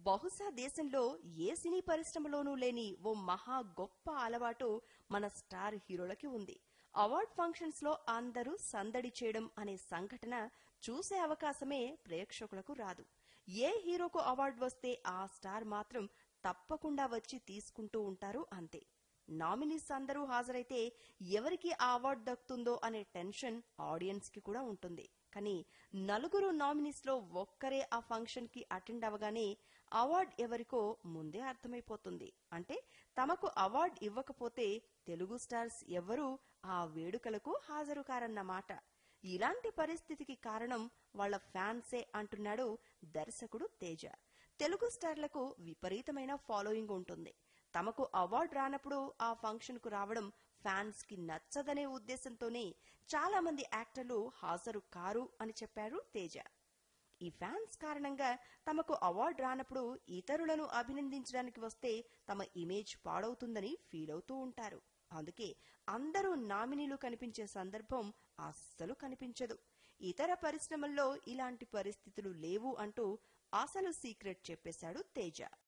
బహుశా దేశంలో ఏ సినీ పరిశ్రమలోనూ లేని ఓ మహా గొప్ప అలవాటు మన స్టార్ హీరోలకి ఉంది అవార్డ్ ఫంక్షన్స్ లో అందరూ సందడి చేయడం అనే సంఘటన చూసే అవకాశమే ప్రేక్షకులకు రాదు ఏ హీరోకు అవార్డు వస్తే ఆ స్టార్ మాత్రం తప్పకుండా వచ్చి తీసుకుంటూ ఉంటారు అంతే నామినీస్ అందరూ హాజరైతే ఎవరికి ఆ అవార్డు దక్కుతుందో అనే టెన్షన్ ఆడియన్స్ కి కూడా ఉంటుంది కానీ నలుగురు నామినీస్ లో ఒక్కరే ఆ ఫంక్షన్ కి అటెండ్ అవగానే అవార్డ్ ఎవరికో ముందే అర్థమైపోతుంది అంటే తమకు అవార్డ్ ఇవ్వకపోతే తెలుగు స్టార్స్ ఎవరూ ఆ వేడుకలకు హాజరు కారన్నమాట ఇలాంటి పరిస్థితికి కారణం వాళ్ళ ఫ్యాన్సే అంటున్నాడు దర్శకుడు తేజ తెలుగు స్టార్లకు విపరీతమైన ఫాలోయింగ్ ఉంటుంది తమకు అవార్డు రానప్పుడు ఆ ఫంక్షన్ కు రావడం ఫ్యాన్స్ కి నచ్చదనే ఉద్దేశంతోనే చాలా మంది యాక్టర్లు హాజరు కారు అని చెప్పారు తేజ ఈ ఫ్యాన్స్ కారణంగా తమకు అవార్డు రానప్పుడు ఇతరులను అభినందించడానికి వస్తే తమ ఇమేజ్ పాడవుతుందని ఫీల్ అవుతూ ఉంటారు అందుకే అందరూ నామినీలు కనిపించే సందర్భం అస్సలు కనిపించదు ఇతర పరిశ్రమల్లో ఇలాంటి పరిస్థితులు లేవు అంటూ అసలు సీక్రెట్ చెప్పేశాడు తేజ